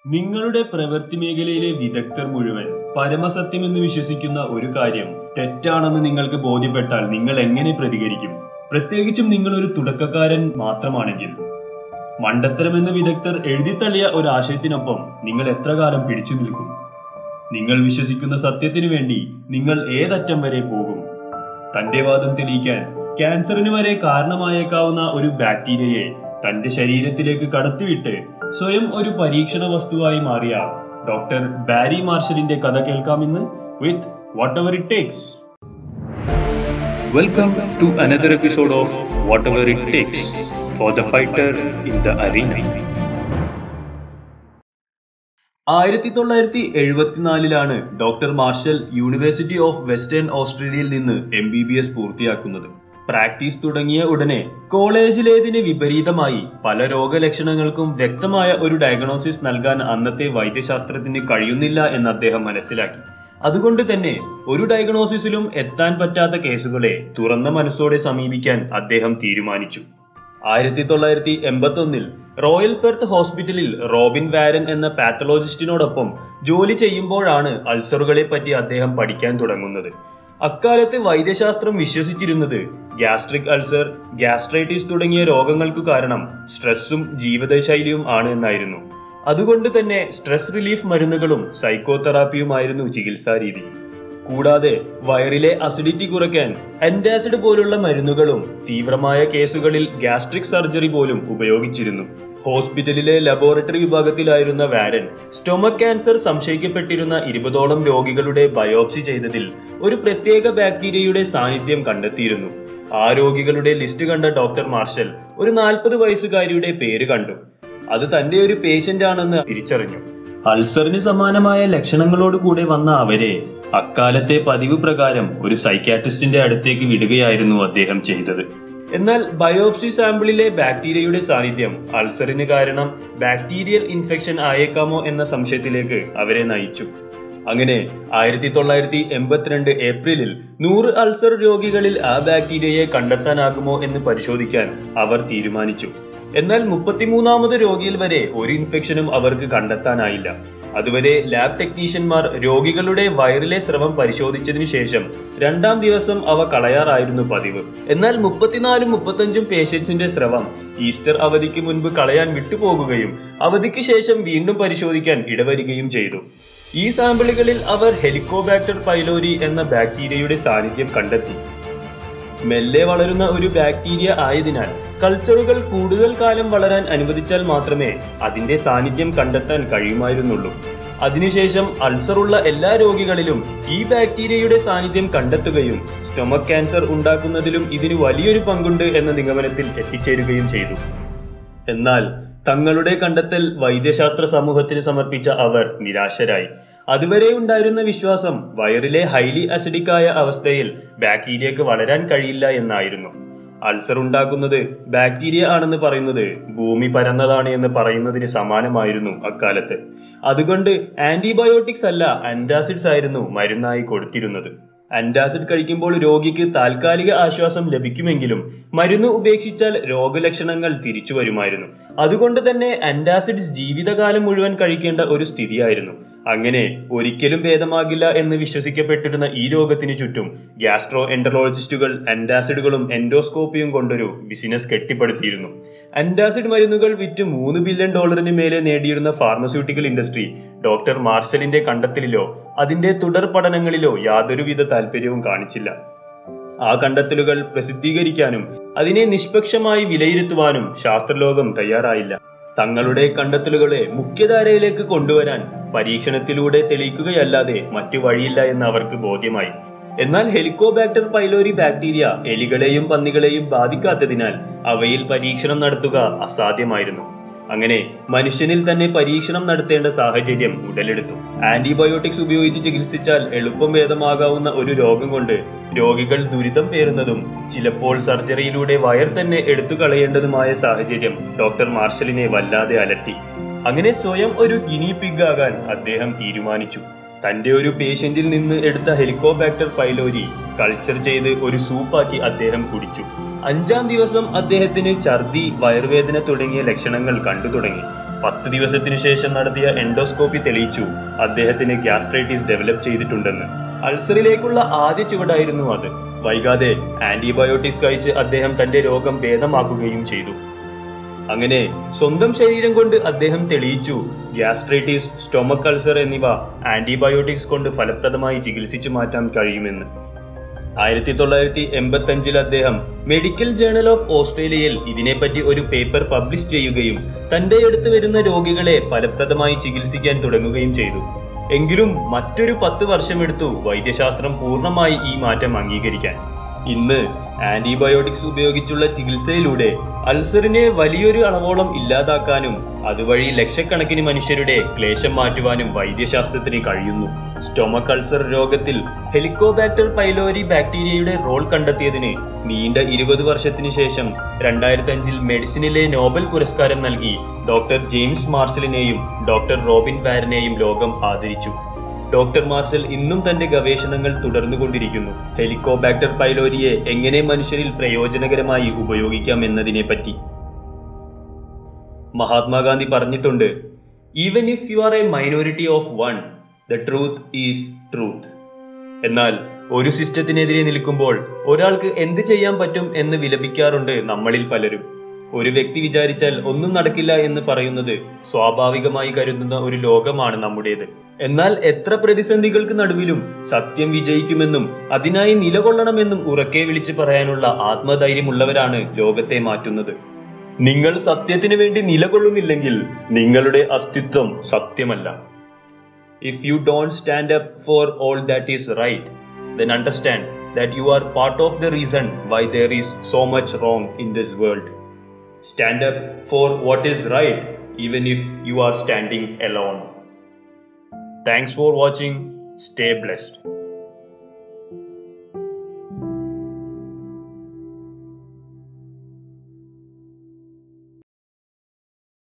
നിങ്ങളുടെ പ്രവൃത്തി മേഖലയിലെ വിദഗ്ധർ മുഴുവൻ പരമസത്യമെന്ന് വിശ്വസിക്കുന്ന ഒരു കാര്യം തെറ്റാണെന്ന് നിങ്ങൾക്ക് ബോധ്യപ്പെട്ടാൽ നിങ്ങൾ എങ്ങനെ പ്രതികരിക്കും പ്രത്യേകിച്ചും നിങ്ങൾ ഒരു തുടക്കക്കാരൻ മാത്രമാണെങ്കിൽ മണ്ടത്തരമെന്ന് വിദഗ്ധർ എഴുതിത്തള്ളിയ ഒരു ആശയത്തിനൊപ്പം നിങ്ങൾ എത്ര കാലം പിടിച്ചു നിൽക്കും നിങ്ങൾ വിശ്വസിക്കുന്ന സത്യത്തിനു വേണ്ടി നിങ്ങൾ ഏതറ്റം വരെ പോകും തന്റെ വാദം തെളിയിക്കാൻ ക്യാൻസറിന് വരെ കാരണമായേക്കാവുന്ന ഒരു ബാക്ടീരിയയെ തന്റെ ശരീരത്തിലേക്ക് കടത്തിവിട്ട് സ്വയം ഒരു പരീക്ഷണ വസ്തുവായി മാറിയ ഡോക്ടർ ബാരി മാർഷലിന്റെ കഥ കേൾക്കാമെന്ന് with whatever it takes welcome to another episode of whatever it takes for the fighter in the arena ആയിരത്തി തൊള്ളായിരത്തി എഴുപത്തിനാലിലാണ് doctor Marshall university of western ഓസ്ട്രേലിയയിൽ നിന്ന് എം ബി ബി എസ് പൂർത്തിയാക്കുന്നത് practice തുടങ്ങിയ ഉടനെ കോളേജിലേതിന് വിപരീതമായി പല രോഗലക്ഷണങ്ങൾക്കും വ്യക്തമായ ഒരു ഡയഗ്നോസിസ് നൽകാൻ അന്നത്തെ വൈദ്യശാസ്ത്രത്തിന് കഴിയുന്നില്ല എന്ന് അദ്ദേഹം മനസ്സിലാക്കി അതുകൊണ്ട് തന്നെ ഒരു ഡയഗ്നോസിസിലും എത്താൻ പറ്റാത്ത കേസുകളെ തുറന്ന മനസ്സോടെ സമീപിക്കാൻ അദ്ദേഹം തീരുമാനിച്ചു ആയിരത്തി തൊള്ളായിരത്തി എൺപത്തി ഒന്നിൽ റോയൽ പെർത്ത് ഹോസ്പിറ്റലിൽ റോബിൻ വാരൻ എന്ന പാത്തലോജിസ്റ്റിനോടൊപ്പം ജോലി ചെയ്യുമ്പോഴാണ് അൾസറുകളെ പറ്റി അദ്ദേഹം പഠിക്കാൻ തുടങ്ങുന്നത് അക്കാലത്ത് വൈദ്യശാസ്ത്രം വിശ്വസിച്ചിരുന്നത് ഗ്യാസ്ട്രിക് അൾസർ ഗ്യാസ്ട്രൈറ്റിസ് തുടങ്ങിയ രോഗങ്ങൾക്ക് കാരണം സ്ട്രെസ്സും ജീവിതശൈലിയും ആണ് എന്നായിരുന്നു അതുകൊണ്ട് തന്നെ സ്ട്രെസ് റിലീഫ് മരുന്നുകളും സൈക്കോതെറാപ്പിയുമായിരുന്നു ചികിത്സാ രീതി കൂടാതെ വയറിലെ അസിഡിറ്റി കുറയ്ക്കാൻ അന്റാസിഡ് പോലുള്ള മരുന്നുകളും തീവ്രമായ കേസുകളിൽ ഗ്യാസ്ട്രിക് സർജറി പോലും ഉപയോഗിച്ചിരുന്നു ഹോസ്പിറ്റലിലെ ലബോറട്ടറി വിഭാഗത്തിലായിരുന്ന വാരൻ സ്റ്റൊമക് ക്യാൻസർ സംശയിക്കപ്പെട്ടിരുന്ന ഇരുപതോളം രോഗികളുടെ ബയോപ്സി ചെയ്തതിൽ ഒരു പ്രത്യേക ബാക്ടീരിയയുടെ സാന്നിധ്യം കണ്ടെത്തിയിരുന്നു ആ രോഗികളുടെ ലിസ്റ്റ് കണ്ട ഡോക്ടർ മാർഷൽ ഒരു നാൽപ്പത് വയസ്സുകാരിയുടെ പേര് കണ്ടു അത് തന്റെ ഒരു പേഷ്യന്റ് ആണെന്ന് തിരിച്ചറിഞ്ഞു അൾസറിന് സമാനമായ ലക്ഷണങ്ങളോട് കൂടെ വന്ന അവരെ അക്കാലത്തെ പതിവ് പ്രകാരം ഒരു സൈക്യാട്രിസ്റ്റിന്റെ അടുത്തേക്ക് വിടുകയായിരുന്നു അദ്ദേഹം ചെയ്തത് എന്നാൽ ബയോപ്സി സാമ്പിളിലെ ബാക്ടീരിയയുടെ സാന്നിധ്യം അൾസറിന് കാരണം ബാക്ടീരിയൽ ഇൻഫെക്ഷൻ ആയേക്കാമോ എന്ന സംശയത്തിലേക്ക് അവരെ നയിച്ചു അങ്ങനെ ആയിരത്തി തൊള്ളായിരത്തി എൺപത്തിരണ്ട് ഏപ്രിലിൽ നൂറ് അൾസർ രോഗികളിൽ ആ ബാക്ടീരിയയെ കണ്ടെത്താനാകുമോ എന്ന് പരിശോധിക്കാൻ അവർ തീരുമാനിച്ചു എന്നാൽ മുപ്പത്തിമൂന്നാമത് രോഗിയിൽ വരെ ഒരു ഇൻഫെക്ഷനും അവർക്ക് കണ്ടെത്താനായില്ല അതുവരെ ലാബ് ടെക്നീഷ്യന്മാർ രോഗികളുടെ വയറിലെ സ്രവം പരിശോധിച്ചതിനു ശേഷം രണ്ടാം ദിവസം അവ കളയാറായിരുന്നു പതിവ് എന്നാൽ മുപ്പത്തിനാലും മുപ്പത്തഞ്ചും പേഷ്യൻസിന്റെ സ്രവം ഈസ്റ്റർ അവധിക്ക് മുൻപ് കളയാൻ വിട്ടുപോകുകയും അവധിക്ക് ശേഷം വീണ്ടും പരിശോധിക്കാൻ ഇടവരികയും ചെയ്തു ഈ സാമ്പിളുകളിൽ അവർ ഹെലിക്കോബാക്ടർ പൈലോരി എന്ന ബാക്ടീരിയയുടെ സാന്നിധ്യം കണ്ടെത്തി മെല്ലെ വളരുന്ന ഒരു ബാക്ടീരിയ ആയതിനാൽ കൾച്ചറുകൾ കൂടുതൽ കാലം വളരാൻ അനുവദിച്ചാൽ മാത്രമേ അതിന്റെ സാന്നിധ്യം കണ്ടെത്താൻ കഴിയുമായിരുന്നുള്ളൂ അതിനുശേഷം അൾസർ ഉള്ള എല്ലാ രോഗികളിലും ഈ ബാക്ടീരിയയുടെ സാന്നിധ്യം കണ്ടെത്തുകയും സ്റ്റൊമക് ക്യാൻസർ ഉണ്ടാക്കുന്നതിലും ഇതിന് വലിയൊരു പങ്കുണ്ട് എന്ന നിഗമനത്തിൽ എത്തിച്ചേരുകയും ചെയ്തു എന്നാൽ തങ്ങളുടെ കണ്ടെത്തൽ വൈദ്യശാസ്ത്ര സമൂഹത്തിന് സമർപ്പിച്ച അവർ നിരാശരായി അതുവരെ ഉണ്ടായിരുന്ന വിശ്വാസം വയറിലെ ഹൈലി അസിഡിക് ആയ അവസ്ഥയിൽ ബാക്ടീരിയക്ക് വളരാൻ കഴിയില്ല എന്നായിരുന്നു അൾസർ ഉണ്ടാക്കുന്നത് ബാക്ടീരിയ ആണെന്ന് പറയുന്നത് ഭൂമി പരന്നതാണ് എന്ന് പറയുന്നതിന് സമാനമായിരുന്നു അക്കാലത്ത് അതുകൊണ്ട് ആന്റിബയോട്ടിക്സ് അല്ല ആന്റാസിഡ്സ് ആയിരുന്നു മരുന്നായി കൊടുത്തിരുന്നത് അന്റാസിഡ് കഴിക്കുമ്പോൾ രോഗിക്ക് താൽക്കാലിക ആശ്വാസം ലഭിക്കുമെങ്കിലും മരുന്ന് ഉപേക്ഷിച്ചാൽ രോഗലക്ഷണങ്ങൾ തിരിച്ചു വരുമായിരുന്നു അതുകൊണ്ട് തന്നെ അന്റാസിഡ്സ് ജീവിതകാലം മുഴുവൻ കഴിക്കേണ്ട ഒരു സ്ഥിതിയായിരുന്നു അങ്ങനെ ഒരിക്കലും ഭേദമാകില്ല എന്ന് വിശ്വസിക്കപ്പെട്ടിരുന്ന ഈ രോഗത്തിന് ചുറ്റും ഗ്യാസ്ട്രോ എൻഡറോളജിസ്റ്റുകൾ അന്റാസിഡുകളും എൻഡോസ്കോപ്പിയും കൊണ്ടൊരു ബിസിനസ് കെട്ടിപ്പടുത്തിയിരുന്നു അന്റാസിഡ് മരുന്നുകൾ വിറ്റ് മൂന്ന് ബില്യൺ ഡോളറിന് മേലെ നേടിയിരുന്ന ഫാർമസ്യൂട്ടിക്കൽ ഇൻഡസ്ട്രി ഡോക്ടർ മാർഷലിന്റെ കണ്ടെത്തലിലോ അതിന്റെ തുടർ പഠനങ്ങളിലോ യാതൊരുവിധ താല്പര്യവും കാണിച്ചില്ല ആ കണ്ടെത്തലുകൾ പ്രസിദ്ധീകരിക്കാനും അതിനെ നിഷ്പക്ഷമായി വിലയിരുത്തുവാനും ശാസ്ത്രലോകം തയ്യാറായില്ല തങ്ങളുടെ കണ്ടെത്തലുകളെ മുഖ്യധാരയിലേക്ക് കൊണ്ടുവരാൻ പരീക്ഷണത്തിലൂടെ തെളിയിക്കുകയല്ലാതെ മറ്റു വഴിയില്ല എന്ന് അവർക്ക് ബോധ്യമായി എന്നാൽ ഹെലിക്കോബാക്ടർ പൈലോരി ബാക്ടീരിയ എലികളെയും പന്നികളെയും ബാധിക്കാത്തതിനാൽ അവയിൽ പരീക്ഷണം നടത്തുക അസാധ്യമായിരുന്നു അങ്ങനെ മനുഷ്യനിൽ തന്നെ പരീക്ഷണം നടത്തേണ്ട സാഹചര്യം ഉടലെടുത്തു ആന്റിബയോട്ടിക്സ് ഉപയോഗിച്ച് ചികിത്സിച്ചാൽ എളുപ്പം ഭേദമാകാവുന്ന ഒരു രോഗം കൊണ്ട് രോഗികൾ ദുരിതം പേറുന്നതും ചിലപ്പോൾ സർജറിയിലൂടെ വയർ തന്നെ എടുത്തു കളയേണ്ടതുമായ സാഹചര്യം ഡോക്ടർ മാർഷലിനെ വല്ലാതെ അലട്ടി അങ്ങനെ സ്വയം ഒരു ഗിനി പിഗ് ആകാൻ അദ്ദേഹം തീരുമാനിച്ചു തന്റെ ഒരു പേഷ്യന്റിൽ നിന്ന് എടുത്ത ഹെലിക്കോബാക്ടർ പൈലോരി കൾച്ചർ ചെയ്ത് ഒരു സൂപ്പാക്കി അദ്ദേഹം കുടിച്ചു അഞ്ചാം ദിവസം അദ്ദേഹത്തിന് ഛർദി വയറുവേദന തുടങ്ങിയ ലക്ഷണങ്ങൾ കണ്ടു തുടങ്ങി പത്ത് ദിവസത്തിനു ശേഷം നടത്തിയ എൻഡോസ്കോപ്പി തെളിയിച്ചു അദ്ദേഹത്തിന് ഗ്യാസ്ട്രൈറ്റിസ് ഡെവലപ്പ് ചെയ്തിട്ടുണ്ടെന്ന് അൾസറിലേക്കുള്ള ആദ്യ ചുവടായിരുന്നു അത് വൈകാതെ ആന്റിബയോട്ടിക്സ് കഴിച്ച് അദ്ദേഹം തന്റെ രോഗം ഭേദമാക്കുകയും ചെയ്തു അങ്ങനെ സ്വന്തം ശരീരം കൊണ്ട് അദ്ദേഹം തെളിയിച്ചു ഗ്യാസ്ട്രൈറ്റിസ് സ്റ്റൊമക് അൾസർ എന്നിവ ആന്റിബയോട്ടിക്സ് കൊണ്ട് ഫലപ്രദമായി ചികിത്സിച്ചു മാറ്റാൻ കഴിയുമെന്ന് ആയിരത്തി തൊള്ളായിരത്തി എൺപത്തി അഞ്ചിൽ അദ്ദേഹം മെഡിക്കൽ ജേണൽ ഓഫ് ഓസ്ട്രേലിയയിൽ ഇതിനെപ്പറ്റി ഒരു പേപ്പർ പബ്ലിഷ് ചെയ്യുകയും തന്റെ അടുത്ത് വരുന്ന രോഗികളെ ഫലപ്രദമായി ചികിത്സിക്കാൻ തുടങ്ങുകയും ചെയ്തു എങ്കിലും മറ്റൊരു പത്ത് വർഷമെടുത്തു വൈദ്യശാസ്ത്രം പൂർണ്ണമായി ഈ മാറ്റം അംഗീകരിക്കാൻ ഇന്ന് ആന്റിബയോട്ടിക്സ് ഉപയോഗിച്ചുള്ള ചികിത്സയിലൂടെ അൾസറിനെ വലിയൊരു അളവോളം ഇല്ലാതാക്കാനും അതുവഴി ലക്ഷക്കണക്കിന് മനുഷ്യരുടെ ക്ലേശം മാറ്റുവാനും വൈദ്യശാസ്ത്രത്തിന് കഴിയുന്നു സ്റ്റൊമക് അൾസർ രോഗത്തിൽ ഹെലിക്കോബാക്ടർ പൈലോരി ബാക്ടീരിയയുടെ റോൾ കണ്ടെത്തിയതിന് നീണ്ട ഇരുപത് വർഷത്തിനു ശേഷം രണ്ടായിരത്തി അഞ്ചിൽ മെഡിസിനിലെ നോബൽ പുരസ്കാരം നൽകി ഡോക്ടർ ജെയിംസ് മാർഷലിനെയും ഡോക്ടർ റോബിൻ വാരനെയും ലോകം ആദരിച്ചു ഡോക്ടർ മാർഷൽ ഇന്നും തന്റെ ഗവേഷണങ്ങൾ തുടർന്നുകൊണ്ടിരിക്കുന്നു ഹെലിക്കോബാക്ടർ പൈലോരിയെ എങ്ങനെ മനുഷ്യരിൽ പ്രയോജനകരമായി ഉപയോഗിക്കാം എന്നതിനെ പറ്റി മഹാത്മാഗാന്ധി പറഞ്ഞിട്ടുണ്ട് even if you are a minority of one the truth is truth എന്നാൽ ഒരു സിസ്റ്റത്തിനെതിരെ നിൽക്കുമ്പോൾ ഒരാൾക്ക് എന്ത് ചെയ്യാൻ പറ്റും എന്ന് വിലപിക്കാറുണ്ട് നമ്മളിൽ പലരും ഒരു വ്യക്തി വിചാരിച്ചാൽ ഒന്നും നടക്കില്ല എന്ന് പറയുന്നത് സ്വാഭാവികമായി കരുതുന്ന ഒരു ലോകമാണ് നമ്മുടേത് എന്നാൽ എത്ര പ്രതിസന്ധികൾക്ക് നടുവിലും സത്യം വിജയിക്കുമെന്നും അതിനായി നിലകൊള്ളണമെന്നും ഉറക്കെ വിളിച്ചു പറയാനുള്ള ആത്മധൈര്യമുള്ളവരാണ് ലോകത്തെ മാറ്റുന്നത് നിങ്ങൾ സത്യത്തിന് വേണ്ടി നിലകൊള്ളുന്നില്ലെങ്കിൽ നിങ്ങളുടെ അസ്തിത്വം സത്യമല്ല if you don't stand up for all that is right then understand that you are part of the reason why there is so much wrong in this world. Stand up for what is right, even if you are standing alone. Thanks for watching. Stay blessed.